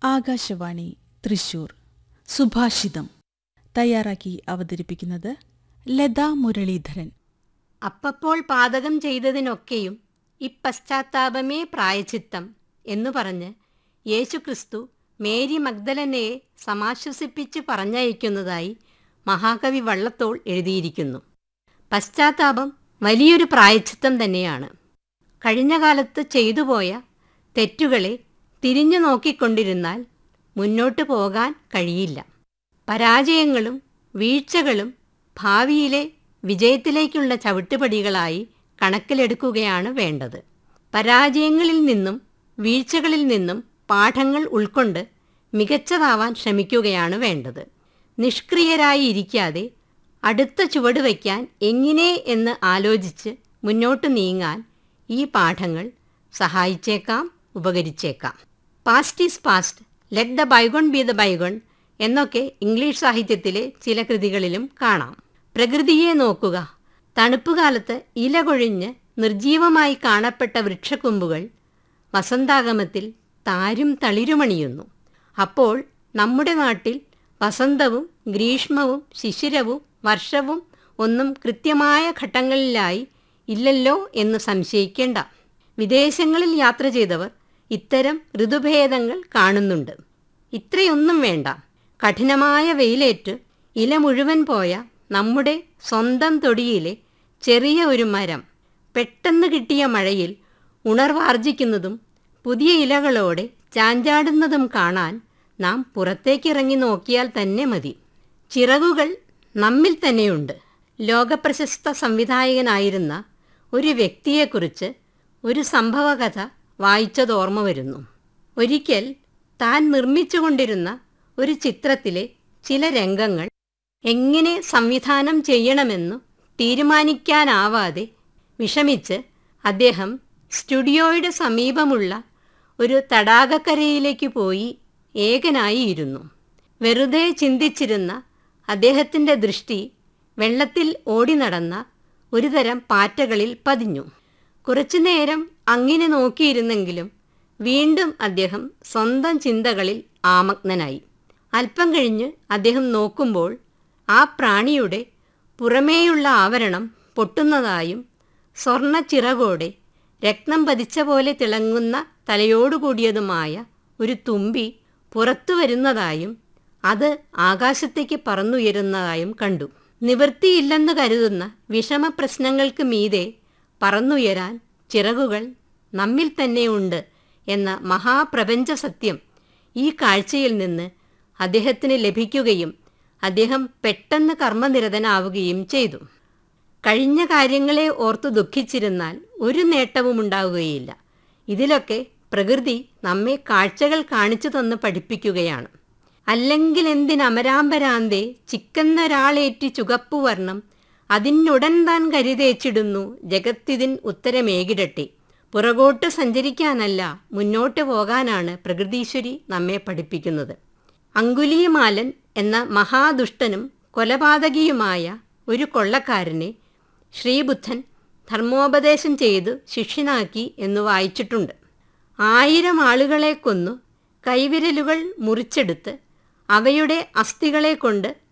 ആകാശവാണി തൃശൂർ സുഭാഷിതം തയ്യാറാക്കി അവതരിപ്പിക്കുന്നത് ലതാ മുരളീധരൻ അപ്പപ്പോൾ പാതകം ചെയ്തതിനൊക്കെയും ഇപ്പശ്ചാത്താപമേ പ്രായച്ചിത്തം എന്നു പറഞ്ഞ് യേശുക്രിസ്തു മേരി മഗ്ദലനയെ സമാശ്വസിപ്പിച്ച് പറഞ്ഞയക്കുന്നതായി മഹാകവി വള്ളത്തോൾ എഴുതിയിരിക്കുന്നു പശ്ചാത്താപം വലിയൊരു പ്രായച്ചിത്തം തന്നെയാണ് കഴിഞ്ഞ കാലത്ത് ചെയ്തുപോയ തെറ്റുകളെ തിരിഞ്ഞു നോക്കിക്കൊണ്ടിരുന്നാൽ മുന്നോട്ടു പോകാൻ കഴിയില്ല പരാജയങ്ങളും വീഴ്ചകളും ഭാവിയിലെ വിജയത്തിലേക്കുള്ള ചവിട്ടുപടികളായി കണക്കിലെടുക്കുകയാണ് വേണ്ടത് പരാജയങ്ങളിൽ നിന്നും വീഴ്ചകളിൽ നിന്നും പാഠങ്ങൾ ഉൾക്കൊണ്ട് മികച്ചതാവാൻ ശ്രമിക്കുകയാണ് വേണ്ടത് നിഷ്ക്രിയരായി ഇരിക്കാതെ അടുത്ത ചുവട് വയ്ക്കാൻ എങ്ങനെ എന്ന് ആലോചിച്ച് മുന്നോട്ട് നീങ്ങാൻ ഈ പാഠങ്ങൾ സഹായിച്ചേക്കാം ഉപകരിച്ചേക്കാം past is past let the bygone be the bygone എന്നൊക്കെ ഇംഗ്ലീഷ് സാഹിത്യത്തിലെ ചില കൃതികളിലും കാണാം പ്രകൃതിയെ നോക്കുക തണുപ്പുകാലത്ത് ഇല കൊഴിഞ്ഞ് നിർജീവമായി കാണപ്പെട്ട വൃക്ഷക്കൊമ്പുകൾ വസന്താഗമത്തിൽ താരും തളിരുമണിയുന്നു അപ്പോൾ നമ്മുടെ നാട്ടിൽ വസന്തവും ഗ്രീഷ്മവും ശിശിരവും വർഷവും ഒന്നും കൃത്യമായ ഘട്ടങ്ങളിലായി ഇല്ലല്ലോ എന്ന് സംശയിക്കേണ്ട വിദേശങ്ങളിൽ യാത്ര ചെയ്തവർ ഇത്തരം ഋതുഭേദങ്ങൾ കാണുന്നുണ്ട് ഇത്രയൊന്നും വേണ്ട കഠിനമായ വെയിലേറ്റ് ഇല മുഴുവൻ പോയ നമ്മുടെ സ്വന്തം തൊടിയിലെ ചെറിയ ഒരു മരം പെട്ടെന്ന് കിട്ടിയ മഴയിൽ ഉണർവാർജിക്കുന്നതും പുതിയ ഇലകളോടെ ചാഞ്ചാടുന്നതും കാണാൻ നാം പുറത്തേക്കിറങ്ങി നോക്കിയാൽ തന്നെ മതി ചിറകുകൾ നമ്മിൽ തന്നെയുണ്ട് ലോകപ്രശസ്ത സംവിധായകനായിരുന്ന ഒരു വ്യക്തിയെക്കുറിച്ച് ഒരു സംഭവകഥ വായിച്ചതോർമ്മ വരുന്നു ഒരിക്കൽ താൻ നിർമ്മിച്ചുകൊണ്ടിരുന്ന ഒരു ചിത്രത്തിലെ ചില രംഗങ്ങൾ എങ്ങനെ സംവിധാനം ചെയ്യണമെന്നു തീരുമാനിക്കാനാവാതെ വിഷമിച്ച് അദ്ദേഹം സ്റ്റുഡിയോയുടെ സമീപമുള്ള ഒരു തടാകക്കരയിലേക്ക് പോയി ഏകനായി ഇരുന്നു വെറുതെ ചിന്തിച്ചിരുന്ന അദ്ദേഹത്തിൻ്റെ ദൃഷ്ടി വെള്ളത്തിൽ ഓടി നടന്ന ഒരുതരം പാറ്റകളിൽ പതിഞ്ഞു കുറച്ചുനേരം അങ്ങനെ നോക്കിയിരുന്നെങ്കിലും വീണ്ടും അദ്ദേഹം സ്വന്തം ചിന്തകളിൽ ആമഗ്നനായി അല്പം കഴിഞ്ഞ് അദ്ദേഹം നോക്കുമ്പോൾ ആ പ്രാണിയുടെ പുറമേയുള്ള ആവരണം പൊട്ടുന്നതായും സ്വർണ്ണ ചിറകോടെ രക്തം പതിച്ച പോലെ തിളങ്ങുന്ന തലയോടുകൂടിയതുമായ ഒരു തുമ്പി പുറത്തു വരുന്നതായും അത് ആകാശത്തേക്ക് പറന്നുയരുന്നതായും കണ്ടു നിവൃത്തിയില്ലെന്ന് കരുതുന്ന വിഷമപ്രശ്നങ്ങൾക്ക് മീതെ പറന്നുയരാൻ ചിറകുകൾ നമ്മിൽ തന്നെയുണ്ട് എന്ന മഹാപ്രപഞ്ച സത്യം ഈ കാഴ്ചയിൽ നിന്ന് അദ്ദേഹത്തിന് ലഭിക്കുകയും അദ്ദേഹം പെട്ടെന്ന് കർമ്മനിരതനാവുകയും ചെയ്തു കഴിഞ്ഞ കാര്യങ്ങളെ ഓർത്തു ദുഃഖിച്ചിരുന്നാൽ ഒരു നേട്ടവും ഉണ്ടാവുകയില്ല ഇതിലൊക്കെ പ്രകൃതി നമ്മെ കാഴ്ചകൾ കാണിച്ചു തന്ന് പഠിപ്പിക്കുകയാണ് അല്ലെങ്കിൽ എന്തിനമരാമ്പരാന്തേ ചിക്കന്നൊരാളേറ്റി ചുകപ്പു വർണ്ണം അതിനുടൻ താൻ കരുതേച്ചിടുന്നു ജഗത്തിതിൻ ഉത്തരമേകിടട്ടെ പുറകോട്ട് സഞ്ചരിക്കാനല്ല മുന്നോട്ട് പോകാനാണ് പ്രകൃതീശ്വരി നമ്മെ പഠിപ്പിക്കുന്നത് അങ്കുലീമാലൻ എന്ന മഹാദുഷ്ടനും കൊലപാതകിയുമായ ഒരു കൊള്ളക്കാരനെ ശ്രീബുദ്ധൻ ധർമ്മോപദേശം ചെയ്തു ശിഷ്യനാക്കി എന്ന് വായിച്ചിട്ടുണ്ട് ആയിരം ആളുകളെ കൊന്നു കൈവിരലുകൾ മുറിച്ചെടുത്ത് അവയുടെ അസ്ഥികളെ കൊണ്ട്